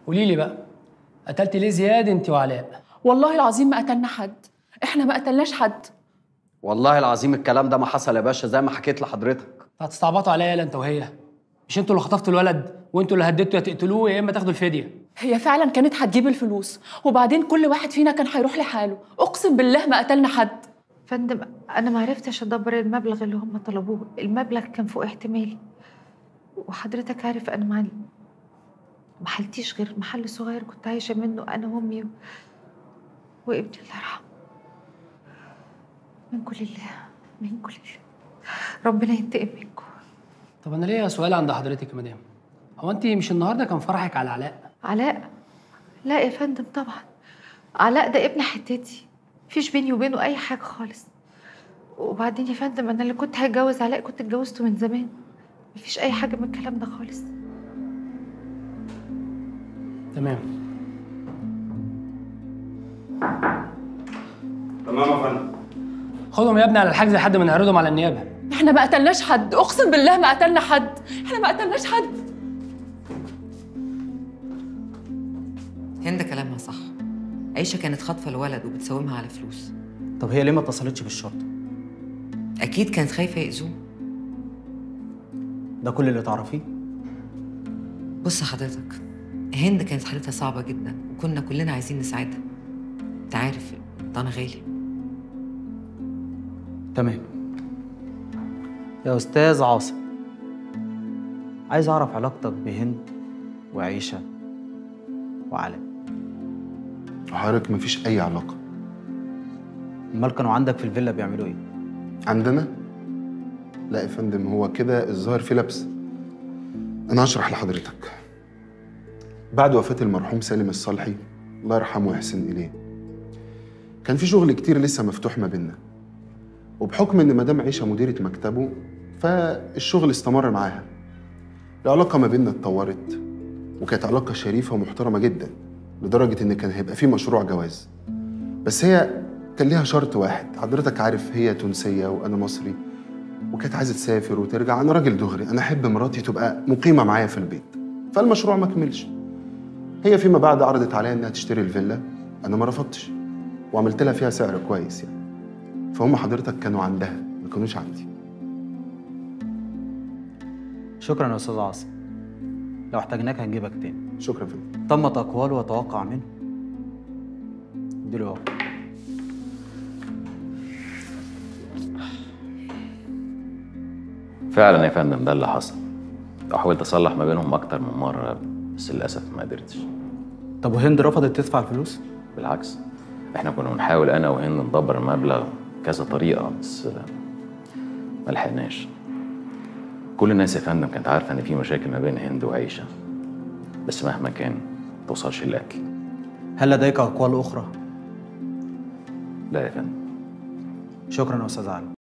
قولي لي بقى قتلتي ليه زياد انت وعلاء والله العظيم ما قتلنا حد احنا ما قتلناش حد والله العظيم الكلام ده ما حصل يا باشا زي ما حكيت لحضرتك هتستعبطوا عليا يالا انت وهي مش انتوا اللي خطفتوا الولد وانتوا اللي هددتوا يا تقتلوه يا اما تاخدوا الفديه هي فعلا كانت هتجيب الفلوس وبعدين كل واحد فينا كان هيروح لحاله اقسم بالله ما قتلنا حد فندم انا ما عرفتش ادبر المبلغ اللي هم طلبوه المبلغ كان فوق احتمالي وحضرتك عارف انا مع ما حلتيش غير محل صغير كنت عايشه منه انا وامي و... وابني الله يرحمه منكم لله منكم لله ربنا ينتقم منكم طب انا ليا سؤال عند حضرتك يا مدام هو انت مش النهارده كان فرحك على علاء علاء لا يا فندم طبعا علاء ده ابن حتتي مفيش بيني وبينه اي حاجه خالص وبعدين يا فندم انا اللي كنت هتجوز علاء كنت اتجوزته من زمان مفيش اي حاجه من الكلام ده خالص تمام تمام يا فندم خدهم يا ابني على الحجز لحد ما نعرضهم على النيابه احنا ما قتلناش حد اقسم بالله ما قتلنا حد احنا ما قتلناش حد هند كلامها صح عيشة كانت خاطفة الولد وبتساومها على فلوس طب هي ليه ما اتصلتش بالشرطه أكيد كانت خايفة يأذوه ده كل اللي تعرفيه بص حضرتك هند كانت حالتها صعبة جدا وكنا كلنا عايزين نساعدها انت عارف طنا غالي تمام يا استاذ عاصم عايز اعرف علاقتك بهند وعيشه وعلاء حضرتك مفيش أي علاقة امال كانوا عندك في الفيلا بيعملوا ايه عندنا؟ لا يا فندم هو كده الظاهر في لبس أنا هشرح لحضرتك بعد وفاة المرحوم سالم الصالحي الله يرحمه ويحسن إليه كان في شغل كتير لسه مفتوح ما بيننا وبحكم إن مدام عيشة مديرة مكتبه فالشغل استمر معاها العلاقة ما بيننا اتطورت وكانت علاقة شريفة ومحترمة جدا لدرجة إن كان هيبقى في مشروع جواز بس هي كان ليها شرط واحد حضرتك عارف هي تونسية وأنا مصري وكانت عايزة تسافر وترجع أنا راجل دغري أنا أحب مراتي تبقى مقيمة معايا في البيت فالمشروع ما كملش هي فيما بعد عرضت عليا إنها تشتري الفيلا أنا ما رفضتش وعملت لها فيها سعر كويس يعني فهم حضرتك كانوا عندها ما كانوش عندي شكرا يا استاذ عاصم لو احتاجناك هنجيبك تاني شكرا يا فندم تمت اقوال وتوقع منه اديله اهو فعلا يا فندم ده اللي حصل وحاولت اصلح ما بينهم اكتر من مره بس للاسف ما قدرتش طب وهند رفضت تدفع الفلوس بالعكس احنا كنا بنحاول انا وهند ندبر المبلغ كذا طريقه بس ما لحقناش كل الناس يا فندم كانت عارفه ان في مشاكل ما بين هند وعيشه بس مهما كان ما توصلش للقتل هل لديك اقوال اخرى لا يا فندم شكرا يا استاذ علي